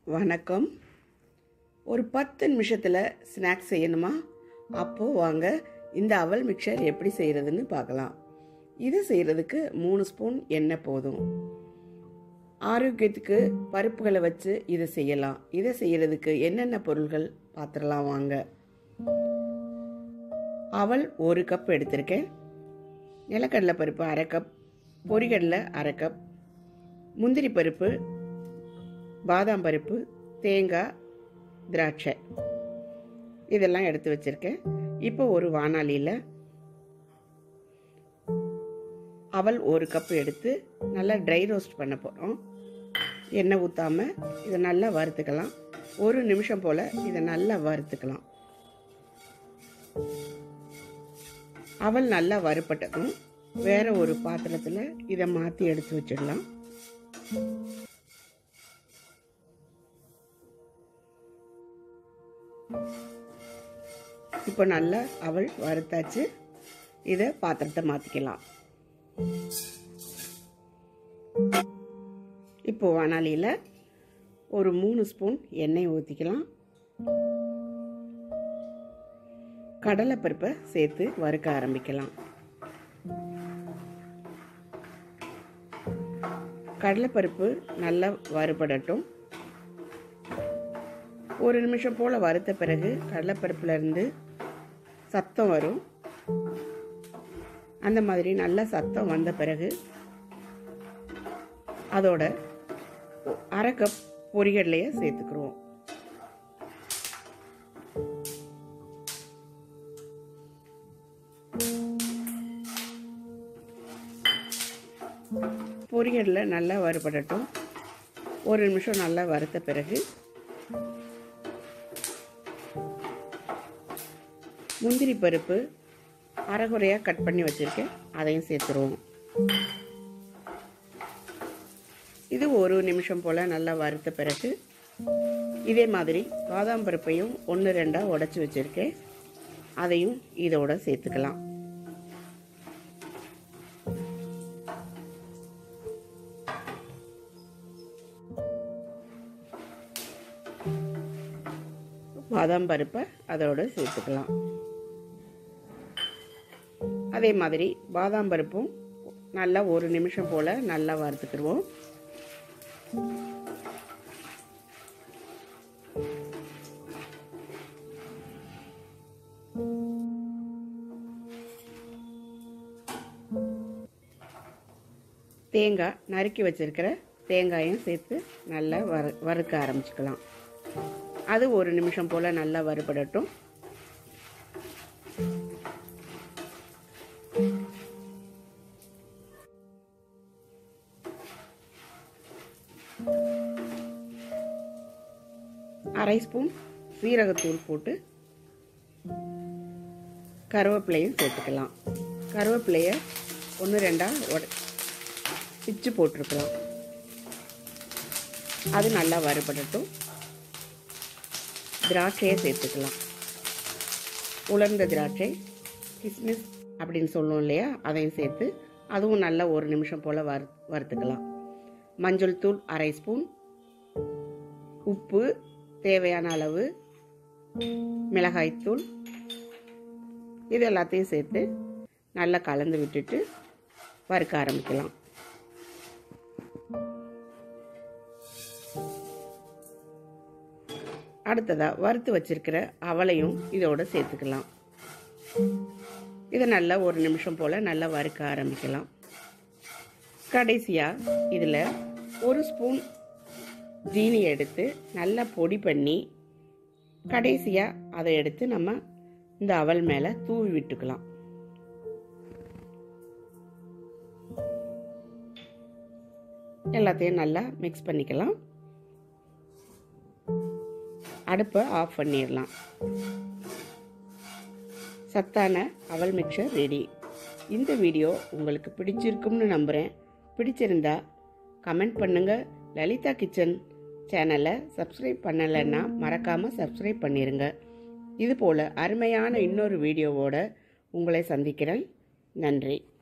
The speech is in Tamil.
வணக்கம் ஒரு பத்து நிமிஷத்தில் ஸ்நாக்ஸ் செய்யணுமா அப்போது வாங்க இந்த அவல் மிக்சர் எப்படி செய்கிறதுன்னு பார்க்கலாம் இது செய்கிறதுக்கு மூணு ஸ்பூன் எண்ணெய் போதும் ஆரோக்கியத்துக்கு பருப்புகளை வச்சு இதை செய்யலாம் இதை செய்கிறதுக்கு என்னென்ன பொருள்கள் பார்த்துடலாம் வாங்க அவல் ஒரு கப் எடுத்திருக்கேன் நிலக்கடலை பருப்பு அரை கப் பொரிகடலை அரை கப் முந்திரி பருப்பு பாதாம் பருப்பு தேங்காய் திராட்சை இதெல்லாம் எடுத்து வச்சுருக்கேன் இப்போ ஒரு வானாலியில் அவல் ஒரு கப் எடுத்து நல்லா ட்ரை ரோஸ்ட் பண்ண போகிறோம் எண்ணெய் ஊற்றாமல் இதை நல்லா வறுத்துக்கலாம் ஒரு நிமிஷம் போல் இதை நல்லா வறுத்துக்கலாம் அவல் நல்லா வறுப்பட்டதும் வேற ஒரு பாத்திரத்தில் இதை மாற்றி எடுத்து வச்சிடலாம் இப்போ நல்லா அவள் வறுத்தாச்சு இதை பாத்திரத்தை மாற்றிக்கலாம் இப்போ வானாலியில் ஒரு மூணு ஸ்பூன் எண்ணெய் ஊற்றிக்கலாம் கடலைப்பருப்பை சேர்த்து வறுக்க ஆரம்பிக்கலாம் கடலைப்பருப்பு நல்லா வறுபடட்டும் ஒரு நிமிஷம் போல் வறுத்த பிறகு கடலைப்பருப்புலேருந்து சத்தம் வரும் அந்த மாதிரி நல்ல சத்தம் வந்த பிறகு அதோட அரை கப் பொரிகடலையை சேர்த்துக்குருவோம் பொரிகடலை நல்லா வறுபடட்டும் ஒரு நிமிஷம் நல்லா வறுத்த பிறகு முந்திரி பருப்பு அரைகுறையாக கட் பண்ணி வச்சுருக்கேன் அதையும் சேர்த்துருவோம் இது ஒரு நிமிஷம் போல் நல்லா வறுத்த பிறகு இதே மாதிரி பாதாம் பருப்பையும் ஒன்று ரெண்டாக உடச்சி வச்சுருக்கேன் அதையும் இதோட சேர்த்துக்கலாம் பாதாம் பருப்பை அதோட சேர்த்துக்கலாம் அதே மாதிரி பாதாம் பருப்பும் நல்லா ஒரு நிமிஷம் போல் நல்லா வறுத்துக்கிடுவோம் தேங்காய் நறுக்கி வச்சிருக்கிற தேங்காயும் சேர்த்து நல்லா வறு வறுக்க ஆரம்பிச்சுக்கலாம் அது ஒரு நிமிஷம் போல் நல்லா வறுபடட்டும் அரை ஸ்பூன் சீரகத்தூள் போட்டு கருவேப்பிலையும் சேர்த்துக்கலாம் கருவேப்பிலையை ஒன்று ரெண்டாக உட பிச்சு போட்டிருக்கலாம் அது நல்லா வறுபடட்டும் திராட்சையை சேர்த்துக்கலாம் உலர்ந்த திராட்சை கிஸ்மிஸ் அப்படின்னு சொல்லுவோம் இல்லையா அதையும் சேர்த்து அதுவும் நல்லா ஒரு நிமிஷம் போல் வறு வறுத்துக்கலாம் மஞ்சள் தூள் அரை ஸ்பூன் உப்பு தேவையான அளவு மிளகாய்த்தூள் இது எல்லாத்தையும் சேர்த்து நல்லா கலந்து விட்டுட்டு வறுக்க ஆரம்பிக்கலாம் அடுத்ததாக வறுத்து வச்சிருக்கிற அவளையும் இதோட சேர்த்துக்கலாம் இதை நல்லா ஒரு நிமிஷம் போல் நல்லா வறுக்க ஆரம்பிக்கலாம் கடைசியாக இதில் ஒரு ஸ்பூன் ஜீனி எடுத்து நல்லா பொடி பண்ணி கடைசியாக அதை எடுத்து நம்ம இந்த அவல் மேலே தூவி விட்டுக்கலாம் எல்லாத்தையும் நல்லா மிக்ஸ் பண்ணிக்கலாம் அடுப்பை ஆஃப் பண்ணிடலாம் சத்தான அவல் மிக்சர் ரெடி இந்த வீடியோ உங்களுக்கு பிடிச்சிருக்கும்னு நம்புகிறேன் பிடிச்சிருந்தா கமெண்ட் பண்ணுங்கள் லலிதா கிச்சன் சேனலை சப்ஸ்கிரைப் பண்ணலைன்னா மறக்காமல் சப்ஸ்கிரைப் பண்ணிடுங்க இது போல் அருமையான இன்னொரு வீடியோவோட உங்களை சந்திக்கிறேன் நன்றி